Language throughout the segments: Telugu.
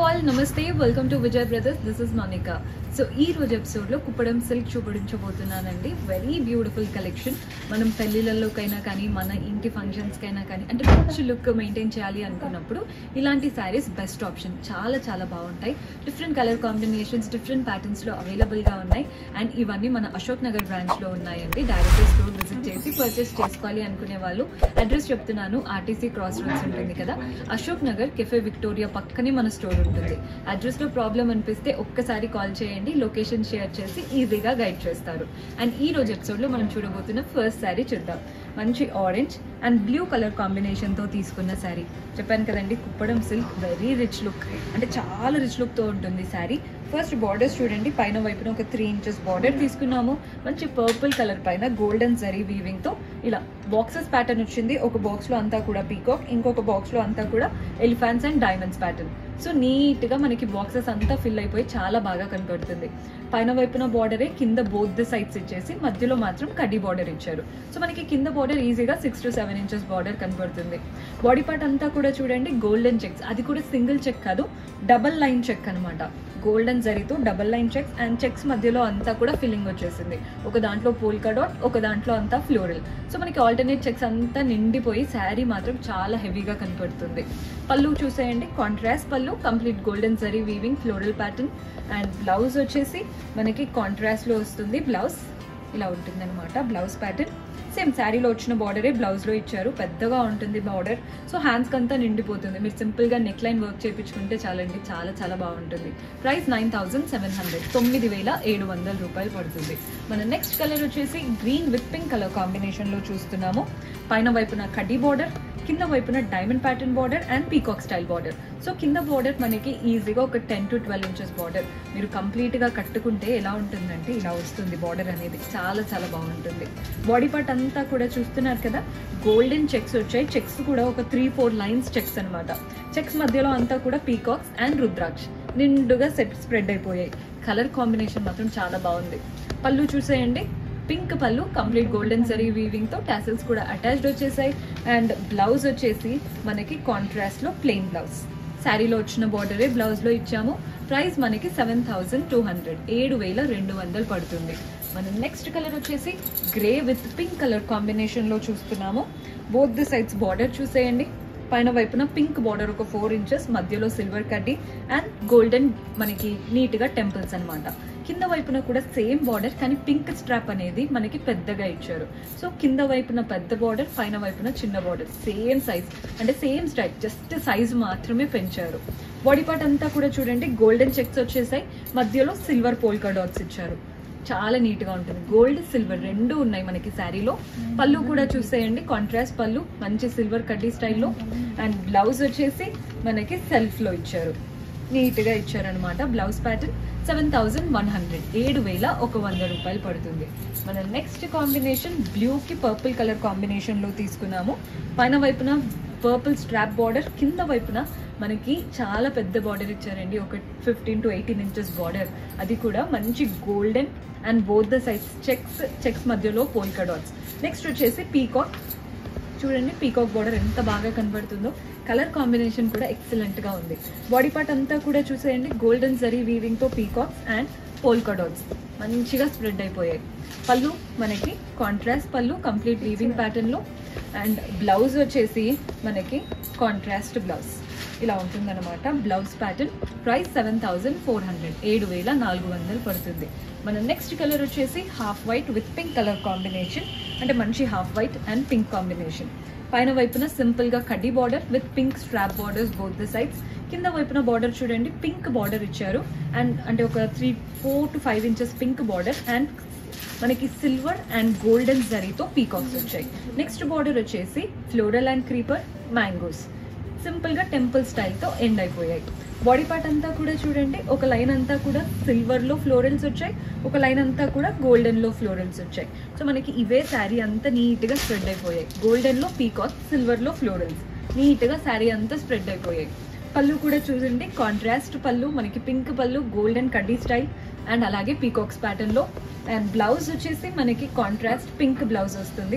ఆల్ నమస్తే welcome to Vijay brothers this is Monica so ఈ రోజు ఎపిసోడ్లో కుప్పడం సిల్క్ చూపించబోతున్నానండి వెరీ బ్యూటిఫుల్ కలెక్షన్ మనం పెళ్లిళ్ళలోకైనా కానీ మన ఇంటి ఫంక్షన్స్కైనా కానీ అంటే మంచి లుక్ మెయింటైన్ చేయాలి అనుకున్నప్పుడు ఇలాంటి శారీస్ బెస్ట్ ఆప్షన్ చాలా చాలా బాగుంటాయి డిఫరెంట్ కలర్ కాంబినేషన్స్ డిఫరెంట్ ప్యాటర్న్స్లో అవైలబుల్గా ఉన్నాయి అండ్ ఇవన్నీ మన అశోక్ నగర్ బ్రాంచ్లో ఉన్నాయండి డైరెక్ట్ స్టోర్ విజిట్ చేసి పర్చేస్ చేసుకోవాలి అనుకునే వాళ్ళు అడ్రస్ చెప్తున్నాను ఆర్టీసీ క్రాస్ రోడ్స్ ఉంటుంది కదా అశోక్ నగర్ కెఫే విక్టోరియా పక్కనే మన స్టోర్ ఉంటుంది అడ్రస్లో ప్రాబ్లం అనిపిస్తే ఒక్కసారి కాల్ చేయండి లొకేషన్ షేర్ చేసి ఈజీగా గైడ్ చేస్తారు అండ్ ఈ రోజు ఎపిసోడ్లో మనం చూడబోతున్న ఫస్ట్ శారీ చూద్దాం మంచి ఆరెంజ్ అండ్ బ్లూ కలర్ కాంబినేషన్తో తీసుకున్న శారీ చెప్పాను కదండి Kuppadam silk very rich look అంటే చాలా రిచ్ లుక్తో ఉంటుంది శారీ ఫస్ట్ బార్డర్స్ చూడండి పైన వైపున ఒక త్రీ ఇంచెస్ బార్డర్ తీసుకున్నాము మంచి పర్పుల్ కలర్ పైన గోల్డెన్ జరీ వీవింగ్తో ఇలా బాక్సెస్ ప్యాటర్న్ వచ్చింది ఒక బాక్స్లో అంతా కూడా పీకాక్ ఇంకొక బాక్స్లో అంతా కూడా elephants and diamonds pattern so నీట్గా మనకి బాక్సెస్ అంతా ఫిల్ అయిపోయి చాలా బాగా కనపడుతుంది పైన వైపున బార్డరే కింద బోత్ ద సైడ్స్ ఇచ్చేసి మధ్యలో మాత్రం కడ్డీ బార్డర్ ఇచ్చారు సో మనకి కింద బార్డర్ ఈజీగా six to seven inches border కనపడుతుంది బాడీ పార్ట్ అంతా కూడా చూడండి గోల్డెన్ చెక్స్ అది కూడా సింగిల్ చెక్ కాదు డబల్ లైన్ చెక్ అనమాట గోల్డెన్ జరీతో double line checks and checks మధ్యలో అంతా కూడా ఫిల్లింగ్ వచ్చేసింది ఒక దాంట్లో పోల్కా డాట్ ఒక దాంట్లో అంతా ఫ్లోరల్ సో మనకి ఆల్టర్నేట్ చెక్స్ అంతా నిండిపోయి శారీ మాత్రం చాలా హెవీగా కనపడుతుంది పళ్ళు చూసేయండి కాంట్రాస్ట్ పళ్ళు complete golden zari weaving floral pattern and blouse వచ్చేసి మనకి కాంట్రాస్ట్లో వస్తుంది బ్లౌజ్ ఇలా ఉంటుంది అనమాట బ్లౌజ్ ప్యాటర్న్ సేమ్ శారీలో వచ్చిన బార్డరే బ్లౌజ్లో ఇచ్చారు పెద్దగా ఉంటుంది బార్డర్ సో హ్యాండ్స్కి అంతా నిండిపోతుంది మీరు సింపుల్గా నెక్ లైన్ వర్క్ చేయించుకుంటే చాలండి చాలా చాలా బాగుంటుంది price nine thousand seven hundred తొమ్మిది వేల ఏడు వందల రూపాయలు పడుతుంది మన నెక్స్ట్ కలర్ వచ్చేసి గ్రీన్ విత్ పింక్ కలర్ కాంబినేషన్లో చూస్తున్నాము పైన వైపున కడ్డీ బార్డర్ కింద వైపున diamond pattern border and peacock style border so కింద బార్డర్ మనకి ఈజీగా ఒక ten to twelve inches border మీరు కంప్లీట్గా కట్టుకుంటే ఎలా ఉంటుందంటే ఇలా వస్తుంది బార్డర్ అనేది చాలా చాలా బాగుంటుంది బాడీ పార్ట్ అంతా కూడా చూస్తున్నారు కదా గోల్డెన్ చెక్స్ వచ్చాయి చెక్స్ కూడా ఒక త్రీ ఫోర్ లైన్స్ చెక్స్ అనమాట చెక్స్ మధ్యలో అంతా కూడా పీకాక్స్ అండ్ రుద్రాక్ష నిండుగా సెట్ స్ప్రెడ్ అయిపోయాయి కలర్ కాంబినేషన్ మాత్రం చాలా బాగుంది పళ్ళు చూసేయండి పింక్ పళ్ళు కంప్లీట్ గోల్డెన్ సరీ వీవింగ్ తో టాసిల్స్ కూడా అటాచ్డ్ వచ్చేసాయి అండ్ బ్లౌజ్ వచ్చేసి మనకి కాంట్రాస్ట్ లో ప్లెయిన్ బ్లౌజ్ శారీలో వచ్చిన బార్డరే బ్లౌజ్ లో ఇచ్చాము ప్రైస్ మనకి సెవెన్ థౌసండ్ టూ హండ్రెడ్ ఏడు వేల రెండు వందలు పడుతుంది మన నెక్స్ట్ కలర్ వచ్చేసి grey with pink colour combination లో చూస్తున్నాము బోత్ ది సైడ్స్ బార్డర్ చూసేయండి పైన వైపున పింక్ బార్డర్ ఒక ఫోర్ ఇంచెస్ మధ్యలో సిల్వర్ కడ్డీ అండ్ గోల్డెన్ మనకి నీట్గా టెంపుల్స్ అనమాట కింద వైపున కూడా సేమ్ బార్డర్ కానీ పింక్ స్ట్రాప్ అనేది మనకి పెద్దగా ఇచ్చారు సో కింద వైపున పెద్ద బార్డర్ పైన వైపున చిన్న బార్డర్ సేమ్ సైజ్ అంటే సేమ్ స్టైల్ జస్ట్ సైజ్ మాత్రమే పెంచారు బాడీ పార్ట్ అంతా కూడా చూడండి గోల్డెన్ చెక్స్ వచ్చేసాయి మధ్యలో సిల్వర్ పోల్కా డాట్స్ ఇచ్చారు చాలా నీట్ గా ఉంటుంది గోల్డ్ సిల్వర్ రెండు ఉన్నాయి మనకి శారీలో పళ్ళు కూడా చూసేయండి కాంట్రాస్ట్ పళ్ళు మంచి సిల్వర్ కడ్డీ స్టైల్లో అండ్ బ్లౌజ్ వచ్చేసి మనకి సెల్ఫ్ లో ఇచ్చారు నీట్ గా ఇచ్చారనమాట blouse pattern seven thousand one hundred ఏడు వేల ఒక వంద రూపాయలు పడుతుంది మన నెక్స్ట్ కాంబినేషన్ బ్లూ కి పర్పుల్ కలర్ కాంబినేషన్ లో తీసుకున్నాము పైన వైపున పర్పుల్ స్ట్రాప్ బార్డర్ కింద వైపున మనకి చాలా పెద్ద బార్డర్ ఇచ్చారండి ఒక fifteen to eighteen inches border అది కూడా మంచి golden and both the sides checks checks మధ్యలో పోల్కా డాట్స్ నెక్స్ట్ వచ్చేసి పీకాక్ చూడండి పీకాక్ బార్డర్ ఎంత బాగా కనబడుతుందో కలర్ కాంబినేషన్ కూడా ఎక్సలెంట్ గా ఉంది బాడీ పార్ట్ అంతా కూడా చూసేయండి గోల్డెన్ జరీ వీవింగ్ తో పీకాక్స్ అండ్ పోల్కా డాట్స్ మంచిగా స్ప్రెడ్ అయిపోయాయి పళ్ళు మనకి కాంట్రాస్ట్ పళ్ళు కంప్లీట్ వీవింగ్ ప్యాటర్న్ లో అండ్ బ్లౌజ్ వచ్చేసి మనకి కాంట్రాస్ట్ బ్లౌజ్ ఇలా ఉంటుందన్నమాట blouse pattern price seven thousand four hundred ఏడు వేల నాలుగు వందలు పడుతుంది మన నెక్స్ట్ కలర్ వచ్చేసి half white with pink colour combination అంటే మంచి half white and pink combination పైన వైపున సింపుల్ గా కడ్డీ border with pink strap borders both the sides కింద వైపున బార్డర్ చూడండి పింక్ బార్డర్ ఇచ్చారు అండ్ అంటే ఒక three four to five inches pink border and మనకి సిల్వర్ అండ్ గోల్డెన్ జరీతో పీకాక్స్ వచ్చాయి నెక్స్ట్ బార్డర్ వచ్చేసి floral and creeper mangoes simple గా టెంపుల్ స్టైల్తో ఎండ్ అయిపోయాయి బాడీ పార్ట్ అంతా కూడా చూడండి ఒక లైన్ అంతా కూడా సిల్వర్ లో ఫ్లోరల్స్ వచ్చాయి ఒక లైన్ అంతా కూడా గోల్డెన్ లో ఫ్లోరల్స్ వచ్చాయి సో మనకి ఇవే శారీ అంతా నీట్ గా స్ప్రెడ్ అయిపోయాయి గోల్డెన్ లో పీకాక్ సిల్వర్ లో ఫ్లోరల్స్ నీట్ గా శారీ అంతా స్ప్రెడ్ అయిపోయాయి పళ్ళు కూడా చూడండి కాంట్రాస్ట్ పళ్ళు మనకి పింక్ పళ్ళు గోల్డెన్ కడ్డీ స్టైల్ అండ్ అలాగే పీకాక్స్ ప్యాటర్న్ లో అండ్ బ్లౌజ్ వచ్చేసి మనకి కాంట్రాస్ట్ పింక్ బ్లౌజ్ వస్తుంది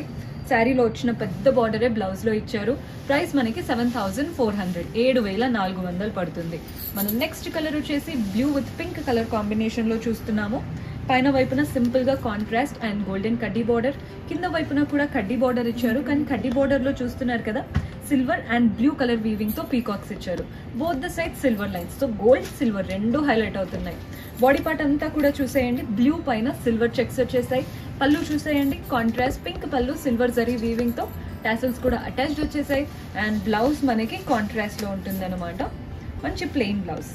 శారీలో వచ్చిన పెద్ద బార్డరే బ్లౌజ్ లో ఇచ్చారు ప్రైస్ మనకి సెవెన్ థౌసండ్ ఫోర్ హండ్రెడ్ ఏడు వేల నాలుగు వందలు పడుతుంది మనం నెక్స్ట్ కలర్ వచ్చేసి blue with pink colour combination లో చూస్తున్నాము పైన వైపున సింపుల్ గా కాంట్రాస్ట్ అండ్ గోల్డెన్ కడ్డీ బార్డర్ కింద వైపున కూడా కడ్డీ బార్డర్ ఇచ్చారు కానీ కడ్డీ బార్డర్ లో చూస్తున్నారు కదా silver and blue colour weaving తో పీకాక్స్ ఇచ్చారు both the side silver lines తో గోల్డ్ సిల్వర్ రెండు హైలైట్ అవుతున్నాయి బాడీ పార్ట్ అంతా కూడా చూసేయండి బ్లూ పైన సిల్వర్ చెక్స్ వచ్చేసాయి పళ్ళు చూసేయండి కాంట్రాస్ట్ పింక్ పళ్ళు సిల్వర్ జరీ వీవింగ్ తో టాసల్స్ కూడా అటాచ్డ్ వచ్చేసాయి అండ్ బ్లౌజ్ మనకి కాంట్రాస్ట్ లో ఉంటుంది అనమాట మంచి ప్లెయిన్ బ్లౌజ్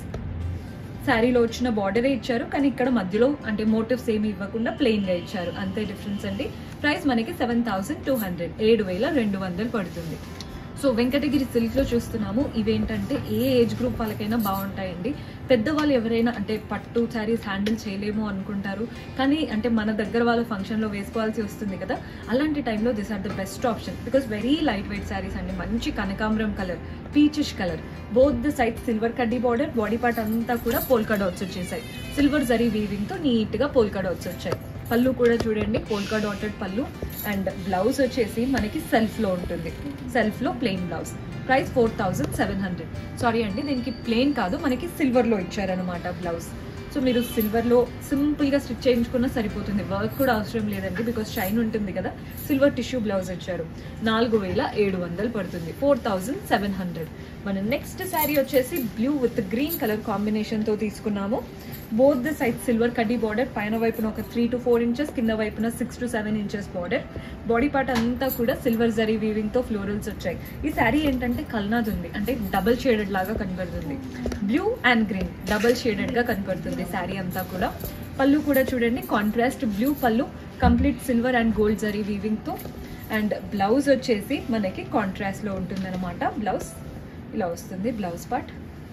శారీలో వచ్చిన బార్డరే ఇచ్చారు కానీ ఇక్కడ మధ్యలో అంటే మోటివ్స్ ఏమి ఇవ్వకుండా ప్లెయిన్ గా ఇచ్చారు అంతే డిఫరెన్స్ అండి ప్రైస్ మనకి సెవెన్ థౌసండ్ టూ హండ్రెడ్ ఏడు వేల రెండు వందలు పడుతుంది సో వెంకటగిరి సిల్క్ లో చూస్తున్నాము ఇవేంటంటే ఏ ఏజ్ గ్రూప్ వాళ్ళకైనా బాగుంటాయండి పెద్దవాళ్ళు ఎవరైనా అంటే పట్టు శారీస్ హ్యాండిల్ చేయలేము అనుకుంటారు కానీ అంటే మన దగ్గర వాళ్ళ ఫంక్షన్ లో వేసుకోవాల్సి వస్తుంది కదా అలాంటి టైంలో this are the best option because very light weight saris అండి మంచి కనకాంబరం colour peachish colour both the side silver కడ్డీ బార్డర్ బాడీ పార్ట్ అంతా కూడా పోల్కా డాట్స్ వచ్చేసాయి సిల్వర్ జరీ వీవింగ్ తో నీట్ గా పోల్కా డాట్స్ వచ్చాయి పళ్ళు కూడా చూడండి పోల్కా డాటెడ్ పళ్ళు అండ్ బ్లౌజ్ వచ్చేసి మనకి సెల్ఫ్ లో ఉంటుంది సెల్ఫ్ లో plain blouse price four thousand seven hundred sorry అండి దీనికి ప్లెయిన్ కాదు మనకి సిల్వర్ లో ఇచ్చారనమాట బ్లౌజ్ సో మీరు సిల్వర్ లో సింపుల్ గా స్టిచ్ చేయించుకున్నా సరిపోతుంది వర్క్ కూడా అవసరం లేదండి బికాస్ షైన్ ఉంటుంది కదా సిల్వర్ టిష్యూ బ్లౌజ్ ఇచ్చారు నాలుగు వేల ఏడు వందలు పడుతుంది ఫోర్ థౌజండ్ సెవెన్ హండ్రెడ్ మన నెక్స్ట్ శారీ వచ్చేసి blue with green colour combination తో తీసుకున్నాము బోత్ ద సైడ్ సిల్వర్ కడ్డీ బార్డర్ పైన వైపున ఒక త్రీ టు ఫోర్ ఇంచెస్ కింద వైపున six to seven inches border body part అంతా కూడా సిల్వర్ జరీ వీవింగ్ తో ఫ్లోరల్స్ వచ్చాయి ఈ శారీ ఏంటంటే కల్నాద్ ఉంది అంటే డబల్ షేడెడ్ లాగా కనబడుతుంది blue and green double shaded గా కనపడుతుంది శారీ అంతా కూడా పళ్ళు కూడా చూడండి కాంట్రాస్ట్ బ్లూ పళ్ళు complete silver and gold zari weaving తో అండ్ బ్లౌజ్ వచ్చేసి మనకి కాంట్రాస్ట్ లో ఉంటుంది బ్లౌజ్ ఇలా వస్తుంది బ్లౌజ్ పార్ట్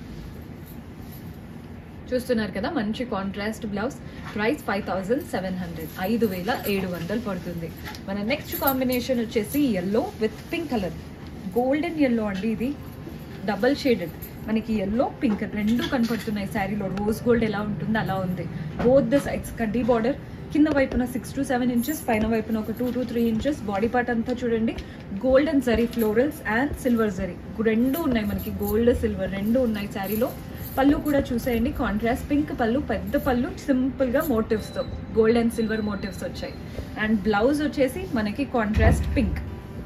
చూస్తున్నారు కదా మంచి contrast blouse price five thousand seven hundred ఐదు వేల ఏడు వందలు పడుతుంది మన నెక్స్ట్ కాంబినేషన్ వచ్చేసి yellow with pink colour golden yellow అండి ఇది డబల్ షేడెడ్ మనకి ఎల్లో పింక్ రెండు కనపడుతున్నాయి శారీలో రోజ్ గోల్డ్ ఎలా ఉంటుందో అలా ఉంది బోత్ ద సైడ్స్ కడ్డీ బార్డర్ కింద వైపున సిక్స్ టు సెవెన్ ఇంచెస్ పైన వైపున ఒక two to three inches body part అంతా చూడండి golden zari florals and silver zari రెండు ఉన్నాయి మనకి గోల్డ్ సిల్వర్ రెండు ఉన్నాయి శారీలో పళ్ళు కూడా చూసేయండి కాంట్రాస్ట్ పింక్ పళ్ళు పెద్ద పళ్ళు సింపుల్ గా మోటివ్స్ తో గోల్డ్ అండ్ సిల్వర్ మోటివ్స్ వచ్చాయి అండ్ బ్లౌజ్ వచ్చేసి మనకి కాంట్రాస్ట్ పింక్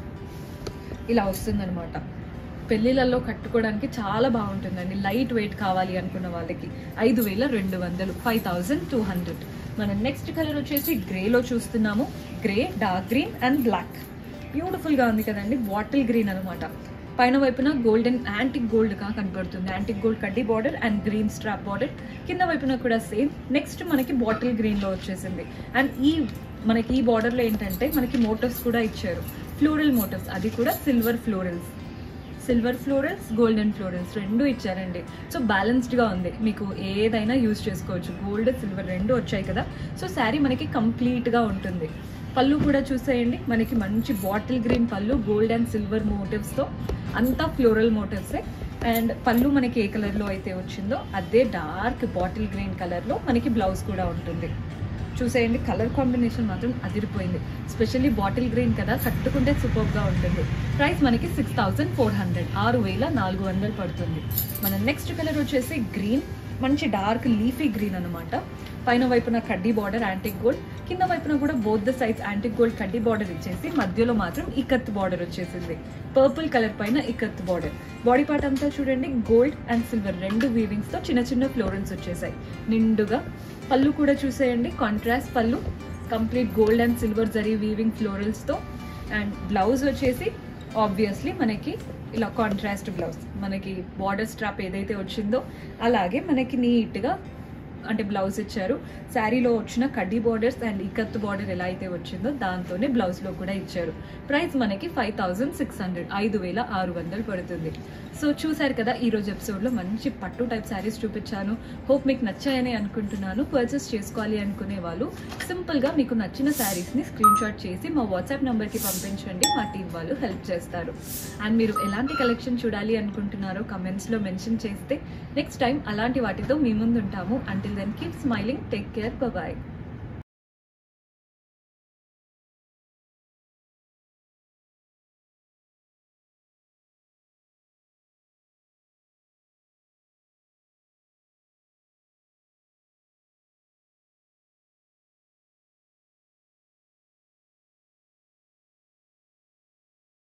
ఇలా వస్తుందన్నమాట పెళ్ళిళ్ళల్లో కట్టుకోవడానికి చాలా బాగుంటుందండి లైట్ వెయిట్ కావాలి అనుకున్న వాళ్ళకి ఐదు వేల రెండు వందలు ఫైవ్ థౌజండ్ టూ హండ్రెడ్ మనం నెక్స్ట్ కలర్ వచ్చేసి గ్రేలో చూస్తున్నాము grey dark green and black beautiful గా ఉంది కదండి బాటిల్ గ్రీన్ అనమాట పైన వైపున గోల్డెన్ యాంటిక్ గోల్డ్ గా కనపడుతుంది యాంటిక్ గోల్డ్ కడ్డీ border and green strap border కింద వైపున కూడా సేమ్ నెక్స్ట్ మనకి బాటిల్ గ్రీన్ లో వచ్చేసింది అండ్ ఈ మనకి ఈ బార్డర్ లో ఏంటంటే మనకి మోటివ్స్ కూడా ఇచ్చారు ఫ్లోరల్ మోటివ్స్ అది కూడా silver florals silver florals golden florals రెండు ఇచ్చారండి సో బ్యాలెన్స్డ్ గా ఉంది మీకు ఏదైనా యూజ్ చేసుకోవచ్చు గోల్డ్ సిల్వర్ రెండు వచ్చాయి కదా సో శారీ మనకి కంప్లీట్ గా ఉంటుంది పళ్ళు కూడా చూసేయండి మనకి మంచి బాటిల్ గ్రీన్ పళ్ళు గోల్డ్ అండ్ సిల్వర్ మోటివ్స్ తో అంతా ఫ్లోరల్ మోటివ్సే అండ్ పళ్ళు మనకి ఏ కలర్ లో అయితే వచ్చిందో అదే డార్క్ బాటిల్ గ్రీన్ కలర్ లో మనకి బ్లౌజ్ కూడా ఉంటుంది చూసేయండి కలర్ కాంబినేషన్ మాత్రం అదిరిపోయింది స్పెషల్లీ బాటిల్ గ్రీన్ కదా కట్టుకుంటే సూపర్ గా ఉంటుంది ప్రైస్ మనకి సిక్స్ థౌసండ్ ఫోర్ హండ్రెడ్ ఆరు వేల నాలుగు వందలు పడుతుంది మన నెక్స్ట్ కలర్ వచ్చేసి గ్రీన్ మంచి డార్క్ లీఫీ గ్రీన్ అనమాట పైన వైపున కడ్డీ బార్డర్ యాంటిక్ గోల్డ్ కింద వైపున కూడా both the sides antique gold కడ్డీ బార్డర్ ఇచ్చేసి మధ్యలో మాత్రం ఇకత్ బార్డర్ వచ్చేసింది పర్పుల్ కలర్ పైన ఇకత్ బార్డర్ బాడీ పార్ట్ అంతా చూడండి గోల్డ్ అండ్ సిల్వర్ రెండు వీవింగ్స్ తో చిన్న చిన్న ఫ్లోరెన్స్ వచ్చేసాయి నిండుగా పళ్ళు కూడా చూసేయండి కాంట్రాస్ట్ పళ్ళు complete gold and silver zari weaving florals తో అండ్ బ్లౌజ్ వచ్చేసి ఆబ్వియస్లీ మనకి ఇలా కాంట్రాస్ట్ బ్లౌజ్ మనకి బార్డర్ స్ట్రాప్ ఏదైతే వచ్చిందో అలాగే మనకి నీట్గా అంటే బ్లౌజ్ ఇచ్చారు శారీలో వచ్చిన కడ్డీ బార్డర్స్ అండ్ ఇకత్ బార్డర్ ఎలా అయితే వచ్చిందో దాంతోనే బ్లౌజ్ లో కూడా ఇచ్చారు ప్రైస్ మనకి ఫైవ్ థౌసండ్ సిక్స్ హండ్రెడ్ ఐదు వేల ఆరు వందలు పడుతుంది సో చూసారు కదా ఈ రోజు ఎపిసోడ్ లో మంచి పట్టు టైప్ శారీస్ చూపించాను హోప్ మీకు నచ్చాయని అనుకుంటున్నాను పర్చేస్ చేసుకోవాలి అనుకునే వాళ్ళు సింపుల్ గా మీకు నచ్చిన శారీస్ ని స్క్రీన్ షాట్ చేసి మా వాట్సాప్ నంబర్ కి పంపించండి మా టీం వాళ్ళు హెల్ప్ చేస్తారు అండ్ మీరు ఎలాంటి కలెక్షన్ చూడాలి అనుకుంటున్నారో కమెంట్స్ లో మెన్షన్ చేస్తే నెక్స్ట్ టైం అలాంటి వాటితో మీ ముందు ఉంటాము until then keep smiling take care bye